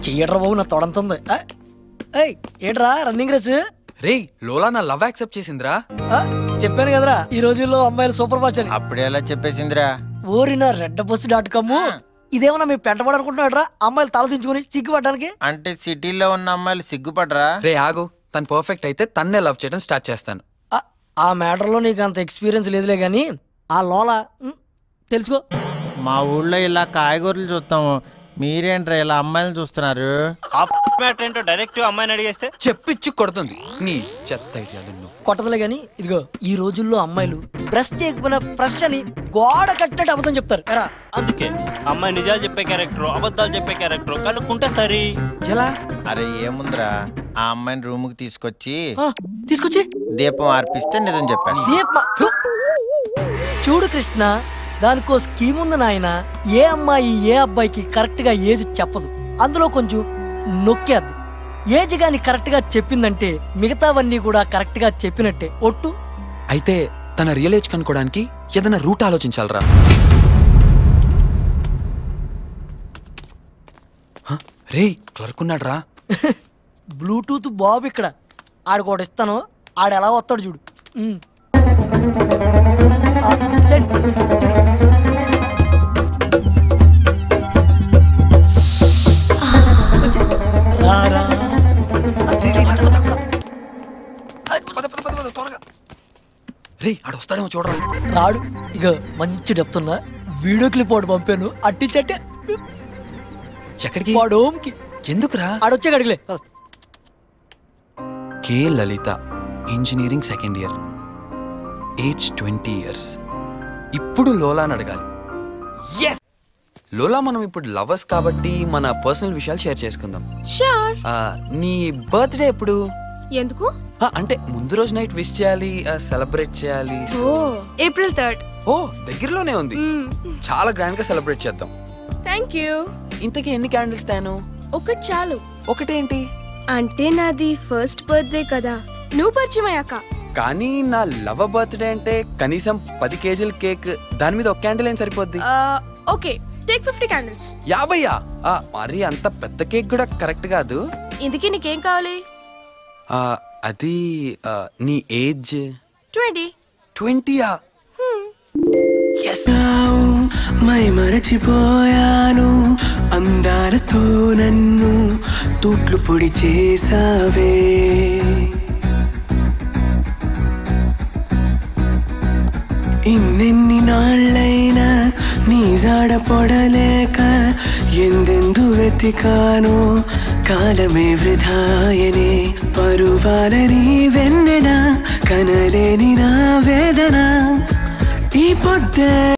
చెయ్యడ్రా బాబు నా తొడంతుంది ఆ, ఏయ్ ఏంట్రా రన్నింగ్ రేస్ రే లోలా నా లవ్ యాక్సెప్ట్ చేసిందిరా ఆ, చెప్పాను కదరా ఈ రోజుల్లో అమ్మాయిలు సూపర్ ఫాస్ట్ అని అప్పుడే ఎలా చెప్పేసిందిరా ఓరిన రెడ్ బస్ డాట్ కామ్ ఇదేమన్నా మేము పెంటబడనుకుంటున్నాడ్రా అమ్మాయిలు తల దించుకుని సిగ్గుపడడానికి అంటే సిటీలో ఉన్న అమ్మాయిలు సిగ్గుపడరా రే ఆగు తను పర్ఫెక్ట్ అయితే తన్నే లవ్ చేయడం స్టార్ట్ చేస్తాను ఆ, ఆ మ్యాటర్లో నీకు అంత ఎక్స్పీరియన్స్ లేదులే కానీ ఆ లోల ఉమ్, తెలుసుకో మా ఊళ్ళో ఇలా కాయగూరలు చూస్తాము మీరేంట్రా ఇలా అమ్మాయిలు చూస్తున్నారు మ్యాటర్ ఏంటో డైరెక్ట్ అమ్మాయిని అడిగేస్తే చెప్పిచ్చి కొడుతుంది నీ చెత్త ఐడియాలు నువ్వు కొట్టదులే గాని ఇదిగో ఈ రోజుల్లో అమ్మాయిలు బ్రష్ చేయకపోయినా ఫ్రెష్ అని గోడ కట్టినట్టు అబద్ధం చెప్తారు ఎరా అందుకే అమ్మాయి నిజాలు చెప్పే క్యారెక్టర్ అబద్ధాలు చెప్పే క్యారెక్టర్ కనుక్కుంటే సరి ఎలా అరే ఏముందిరా ఆ అమ్మాయిని రూమ్కి తీసుకొచ్చి ఆ, తీసుకొచ్చి దీపం ఆర్పిస్తే నిజం చెప్పేస్తా సేప్ మా- థు. చూడు కృష్ణ దానికో స్కీమ్ ఉంది నాయన ఏ అమ్మాయి ఏ అబ్బాయికి కరెక్ట్ గా ఏజ్ చెప్పదు అందులో కొంచెం నొక్కేద్ది ఏజ్ గాని కరెక్ట్ గా చెప్పిందంటే మిగతావన్నీ కూడా కరెక్ట్ గా చెప్పినట్టే ఒట్టు అయితే తన రియల్ ఏజ్ కనుక్కోవడానికి ఏదైనా రూట్ ఆలోచించాలరా హ, రే క్లర్క్ ఉన్నాడు రా బ్లూటూత్ బాబు ఇక్కడ ఆడికోటి ఇస్తాను ఆడు ఎలా వస్తాడు చూడు ఉమ్. ఆ, సెండ్. రా, రా. రే ఆడు వస్తాడేమో చూడరా రాడు ఇక మంచి చెప్తున్నా వీడియో క్లిప్ ఒకటి పంపాను అట్టించట్టే ఎక్కడికి వాడు హోమ్కి ఎందుకురా ఆడొచ్చే అడిగలే K Lalitha engineering second year age twenty years ఇప్పుడు లోలా అని అడగాలి Yes! లోలా మనం ఇప్పుడు లవర్స్ కాబట్టి మన పర్సనల్ విషయాలు షేర్ చేసుకుందాం షూర్ ఆ, నీ బర్త్డే ఎప్పుడు ఎందుకు ఆ, అంటే ముందు రోజు నైట్ విష్ చేయాలి సెలబ్రేట్ చేయాలి ఓ ఏప్రిల్ థర్డ్ ఓ దగ్గరలోనే ఉంది చాలా గ్రాండ్ గా సెలబ్రేట్ చేద్దాం థ్యాంక్ యూ ఇంతకీ ఎన్ని క్యాండిల్స్ తాను ఒకటి చాలు ఒకటేంటి అంటే నాది ఫస్ట్ బర్త్డే కదా నువ్వు పరిచయం అయ్యాక కానీ నా లవ్ బర్త్డే అంటే కనీసం పది కేజీల కేక్ దాని మీద ఒక క్యాండిల్ ఏం సరిపోద్ది ఓకే టేక్ ఫిఫ్టీ క్యాండిల్స్ యాభయ్యా ఆ, మరి అంత పెద్ద కేక్ కూడా కరెక్ట్ కాదు ఇందుకే నీకేం కావాలి ఆ, అది ఆ, నీ ఏజ్ ట్వంటీ ట్వంటీయా మై మరచిపోయాను అందాలతో నన్ను తూట్లు పొడి చేసావే ఇన్నెన్ని నాళ్ళైనా నీ జాడ పొడలేక ఎందెందు వెతికానో కాలమే వృధాయనే పరువాలని వెన్నెన కనలేని నా వేదన ఈ పొద్దే